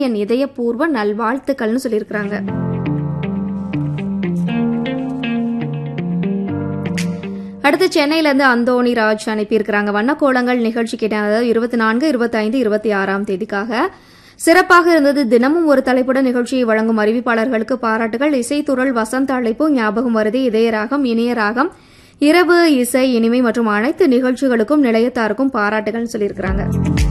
என் இதயபூர்வ நல்வாழ்த்துக்கள்னு சொல்லியிருக்கிறாங்க அடுத்து சென்னையில இருந்து அந்தோணி ராஜ் அனுப்பியிருக்கிறாங்க வண்ணக்கோலங்கள் நிகழ்ச்சி கேட்டேன் அதாவது இருபத்தி நான்கு இருபத்தைந்து இருபத்தி ஆறாம் தேதிக்காக சிறப்பாக இருந்தது தினமும் ஒரு தலைப்புடன் நிகழ்ச்சியை வழங்கும் அறிவிப்பாளர்களுக்கு பாராட்டுகள் இசைத்துறள் வசந்த அழைப்பு ஞாபகம் வருது இதய ராகம் இனிய ராகம் இரவு இசை இனிமை மற்றும் அனைத்து நிகழ்ச்சிகளுக்கும் நிலையத்தாருக்கும் பாராட்டுகள் சொல்லியிருக்கிறாங்க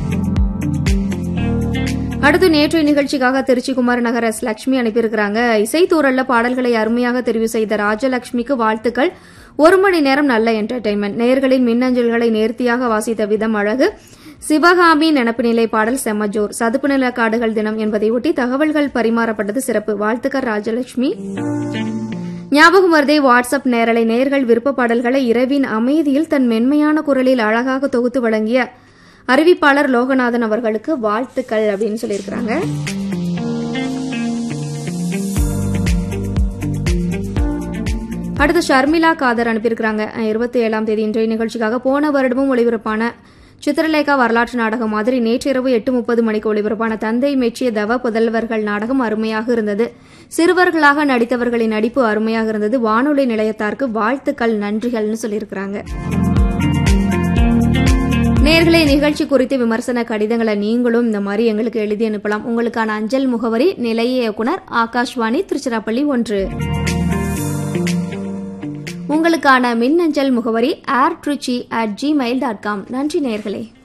அடுத்து நேற்றைய நிகழ்ச்சிக்காக திருச்சி குமார் நகர் எஸ் லட்சுமி அனுப்பியிருக்கிறாங்க இசைத்தூரல்ல பாடல்களை அருமையாக தெரிவு செய்த ராஜலட்சுமிக்கு வாழ்த்துக்கள் ஒரு மணி நேரம் நல்ல என்டர்டைன்மெண்ட் நேர்களின் மின்னஞ்சல்களை நேர்த்தியாக வாசித்த விதம் அழகு சிவகாமி நினப்பு நிலை பாடல் செம்மஜோர் சதுப்பு நில காடுகள் தினம் என்பதையொட்டி தகவல்கள் பரிமாறப்பட்டது சிறப்பு வாழ்த்துக்கள் ராஜலட்சுமி ஞாபகம் வருதே வாட்ஸ்அப் நேரலை நேர்கள் விருப்ப பாடல்களை இரவின் அமைதியில் தன் மென்மையான குரலில் அழகாக தொகுத்து வழங்கிய அறிவிப்பாளர் லோகநாதன் அவர்களுக்கு வாழ்த்துக்கள் அப்படின்னு சொல்லியிருக்கிறாங்க அடுத்து ஷர்மிளா காதர் அனுப்பியிருக்கிறாங்க இருபத்தி ஏழாம் தேதி இன்றைய நிகழ்ச்சிக்காக போன வருடமும் ஒளிபரப்பான சித்திரலேகா வரலாற்று நாடகம் மாதிரி நேற்றிரவு எட்டு முப்பது மணிக்கு ஒளிபரப்பான தந்தை மெச்சிய தவ புதல்வர்கள் நாடகம் அருமையாக இருந்தது சிறுவர்களாக நடித்தவர்களின் நடிப்பு அருமையாக இருந்தது வானொலி நிலையத்தாருக்கு வாழ்த்துக்கள் நன்றிகள்னு சொல்லியிருக்கிறாங்க நேர்களை நிகழ்ச்சி குறித்து விமர்சன கடிதங்களை நீங்களும் இந்த மாதிரி எங்களுக்கு எழுதி அனுப்பலாம் உங்களுக்கான அஞ்சல் முகவரி நிலைய இயக்குனர் ஆகாஷ்வாணி திருச்சிராப்பள்ளி ஒன்று உங்களுக்கான மின்னஞ்சல் முகவரி air Trichy at Gmail dot com நன்றி நேர்களே